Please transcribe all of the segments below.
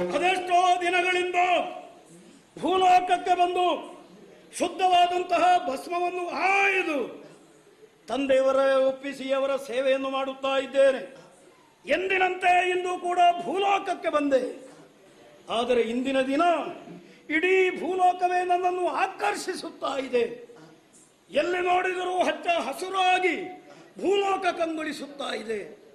ಅದೆಷ್ಟೋ ದಿನಗಳಿಂದ ಭೂಲೋಕಕ್ಕೆ ಬಂದು ಶುದ್ಧವಾದಂತಹ ಭಸ್ಮವನ್ನು ಆಯ್ದು ತಂದೆಯವರ ಒಪ್ಪಿಸಿ ಅವರ ಸೇವೆಯನ್ನು ಮಾಡುತ್ತಾ ಇದ್ದೇನೆ ಎಂದಿನಂತೆ ಇಂದು ಕೂಡ ಭೂಲೋಕಕ್ಕೆ ಬಂದೆ ಆದರೆ ಇಂದಿನ ದಿನ ಇಡೀ ಭೂಲೋಕವೇ ನನ್ನನ್ನು ಆಕರ್ಷಿಸುತ್ತಾ ಇದೆ ಎಲ್ಲಿ ನೋಡಿದರೂ ಹಚ್ಚ ಹಸುರಾಗಿ ಭೂಲೋಕ ಕಂಗೊಳಿಸುತ್ತಾ ಇದೆ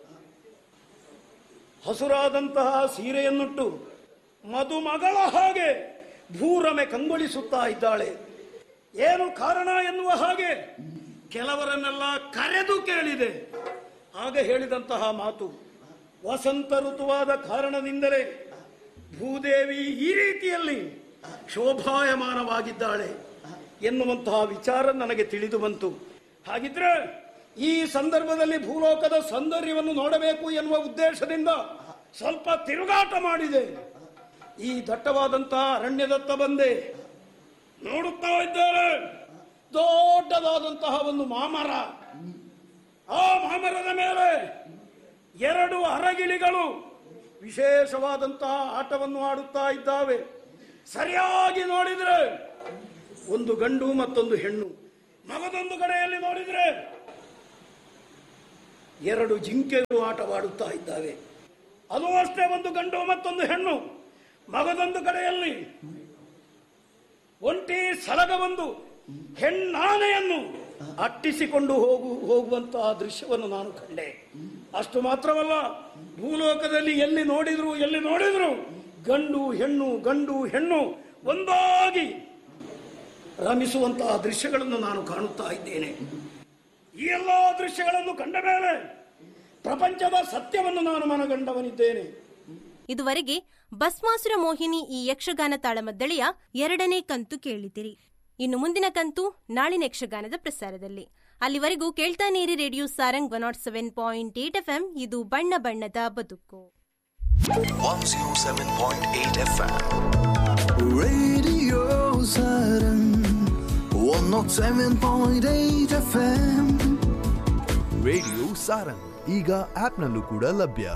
ಹಸುರಾದಂತಹ ಸೀರೆಯನ್ನುಟ್ಟು ಮದುಮಗಳ ಹಾಗೆ ಭೂರಮೆ ಕಂಗೊಳಿಸುತ್ತಾ ಇದ್ದಾಳೆ ಏನು ಕಾರಣ ಎನ್ನುವ ಹಾಗೆ ಕೆಲವರನ್ನೆಲ್ಲ ಕರೆದು ಕೇಳಿದೆ ಆಗ ಹೇಳಿದಂತಹ ಮಾತು ವಸಂತ ಋತುವಾದ ಕಾರಣದಿಂದಲೇ ಭೂದೇವಿ ಈ ರೀತಿಯಲ್ಲಿ ಶೋಭಾಯಮಾನವಾಗಿದ್ದಾಳೆ ಎನ್ನುವಂತಹ ವಿಚಾರ ನನಗೆ ತಿಳಿದು ಬಂತು ಹಾಗಿದ್ರೆ ಈ ಸಂದರ್ಭದಲ್ಲಿ ಭೂಲೋಕದ ಸೌಂದರ್ಯವನ್ನು ನೋಡಬೇಕು ಎನ್ನುವ ಉದ್ದೇಶದಿಂದ ಸ್ವಲ್ಪ ತಿರುಗಾಟ ಮಾಡಿದೆ ಈ ದಟ್ಟವಾದಂತಹ ಅರಣ್ಯದತ್ತ ಬಂದೆ ನೋಡುತ್ತಾ ಇದ್ದಾರೆ ದೊಡ್ಡದಾದಂತಹ ಒಂದು ಮಾಮರ ಆ ಮಾಮರದ ಮೇಲೆ ಎರಡು ಅರಗಿಳಿಗಳು ವಿಶೇಷವಾದಂತಹ ಆಟವನ್ನು ಆಡುತ್ತಾ ಇದ್ದಾವೆ ಸರಿಯಾಗಿ ನೋಡಿದ್ರೆ ಒಂದು ಗಂಡು ಮತ್ತೊಂದು ಹೆಣ್ಣು ಮಗದೊಂದು ಕಡೆಯಲ್ಲಿ ನೋಡಿದ್ರೆ ಎರಡು ಜಿಂಕೆಗಳು ಆಟವಾಡುತ್ತಾ ಇದ್ದಾವೆ ಅದು ಅಷ್ಟೇ ಒಂದು ಗಂಡು ಮತ್ತೊಂದು ಹೆಣ್ಣು ಮಗದೊಂದು ಕಡೆಯಲ್ಲಿ ಒಂಟಿ ಸಲಗ ಒಂದು ಹೆಣ್ಣಾನೆಯನ್ನು ಅಟ್ಟಿಸಿಕೊಂಡು ಹೋಗು ಹೋಗುವಂತಹ ದೃಶ್ಯವನ್ನು ನಾನು ಕಂಡೆ ಅಷ್ಟು ಮಾತ್ರವಲ್ಲ ಭೂಲೋಕದಲ್ಲಿ ಎಲ್ಲಿ ನೋಡಿದ್ರು ಎಲ್ಲಿ ನೋಡಿದ್ರು ಗಂಡು ಹೆಣ್ಣು ಗಂಡು ಹೆಣ್ಣು ಒಂದಾಗಿ ರಮಿಸುವಂತಹ ದೃಶ್ಯಗಳನ್ನು ನಾನು ಕಾಣುತ್ತಾ ಇದ್ದೇನೆ ಈ ಎಲ್ಲ ದೃಶ್ಯಗಳನ್ನು ಕಂಡ ಮೇಲೆ ಪ್ರಪಂಚದ ಸತ್ಯವನ್ನು ನಾನು ಮನಗಂಡವನಿದ್ದೇನೆ ಇದುವರೆಗೆ ಭಸ್ಮಾಸುರ ಮೋಹಿನಿ ಈ ಯಕ್ಷಗಾನ ತಾಳಮದ್ದಳೆಯ ಎರಡನೇ ಕಂತು ಕೇಳಿದಿರಿ ಇನ್ನು ಮುಂದಿನ ಕಂತು ನಾಳಿನ ಯಕ್ಷಗಾನದ ಪ್ರಸಾರದಲ್ಲಿ ಅಲ್ಲಿವರೆಗೂ ಕೇಳ್ತಾನೆ ಇರಿ radio Sarang one not seven point eight F ಇದು ಬಣ್ಣ ಬಣ್ಣದ ಬದುಕು 107.8 FM. Radio Saturn 107.8 FM radio Sarang ಈಗ ಆಪ್ನಲ್ಲೂ ಕೂಡ ಲಭ್ಯ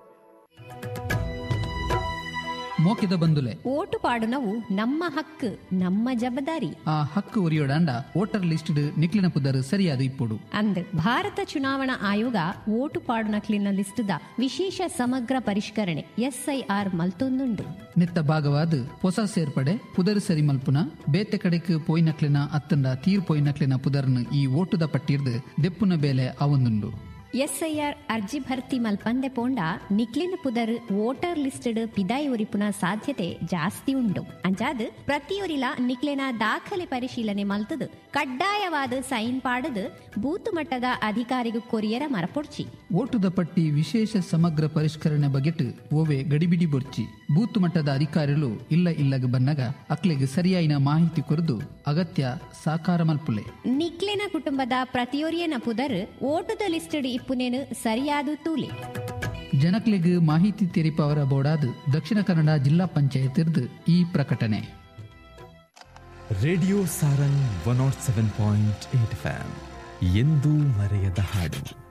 ಮೋಕಿದ ಬಂದುಲೆ ಓಟು ಪಾಡುನವು ನಮ್ಮ ಹಕ್ಕು ನಮ್ಮ ಜವಾಬ್ದಾರಿ ಆ ಹಕ್ಕು ಒರಿಯೋಡಾಂಡ ವೋಟರ್ ಲಿಸ್ಟ್ ನಿಕ್ಲಿನ ಪುದರ್ ಸರಿಯಾದ ಇಪ್ಪುಡು ಅಂದ್ ಭಾರತ ಚುನಾವಣಾ ಆಯೋಗ ಓಟು ಪಾಡುನಕ್ಲಿನ ಲಿಸ್ಟ್ದ ವಿಶೇಷ ಸಮಗ್ರ ಪರಿಷ್ಕರಣೆ ಎಸ್ಐಆರ್ ಮಲ್ತೊಂದುಂಡು ನಿತ್ತ ಭಾಗವಾದ ಹೊಸ ಸೇರ್ಪಡೆ ಪುದರ್ ಸರಿ ಮಲ್ಪುನ ಬೇತೆ ಕಡೆಕ್ ಪೋಯ್ನಕ್ಲಿನ ಅತ್ತಂಡ ತೀರ್ ಪೋಯ್ನಕ್ಲಿನ ಪುದರ್ನ ಈ ಓಟುದ ಪಟ್ಟಿರ್ದು ದೆಪ್ಪುನ ಬೇಲೆ ಅವೊಂದುಂಡು ಎಸ್ಐಆರ್ ಅರ್ಜಿ ಭರ್ತಿ ಮಲ್ಪಂದೆ ಪೋಂಡ ನಿಕ್ಲಿನ ಪುದರ್ ವೋಟರ್ ಲಿಸ್ಟಡ್ ಪಿದಾಯಿ ಉರಿಪುನ ಸಾಧ್ಯತೆ ಜಾಸ್ತಿ ಉಂಡು ಅಂಚಾದ್ ಪ್ರತಿಯೊರಿಲ ನಿಕ್ಲಿನ ದಾಖಲೆ ಪರಿಶೀಲನೆ ಮಲ್ತದು ಕಡ್ಡಾಯವಾದ ಸೈನ್ ಪಾಡದು ಬೂತ್ ಮಟ್ಟದ ಅಧಿಕಾರಿಗೂ ಕೊರಿಯರ ಮರಪೊಡ್ಚಿ ಓಟುದ ಪಟ್ಟಿ ವಿಶೇಷ ಸಮಗ್ರ ಪರಿಷ್ಕರಣೆ ಬಗೆಟ್ ಓವೆ ಗಡಿಬಿಡಿ ಬೊರ್ಚಿ ಬೂತ್ ಮಟ್ಟದ ಅಧಿಕಾರಿಗಳು ಇಲ್ಲ ಇಲ್ಲಗ ಬನ್ನಗ ಅಕ್ಲೆಗ್ ಸರಿಯಾಯಿನ ಮಾಹಿತಿ ಕೊರದು ಅಗತ್ಯ ಸಾಕಾರ ಮಲ್ಪುಲೆ ನಿಕ್ಲಿನ ಕುಟುಂಬದ ಪ್ರತಿಯೊರಿಯನ ಪುದರ್ ಓಟುದ ಲಿಸ್ಟಡ್ ಇಪ್ಪುನೇನು ಸರಿಯಾದ ತೂಲೆ ಜನಕ್ಲೆಗ್ ಮಾಹಿತಿ ತೆರಿಪವರ ಬೋರ್ಡಾದ್ ದಕ್ಷಿಣ ಕನ್ನಡ ಜಿಲ್ಲಾ ಪಂಚಾಯತ್ ಈ ಪ್ರಕಟಣೆ radio Sarang one not seven point eight FM ಎಂದೂ ಮರೆಯದ ಹಾಡು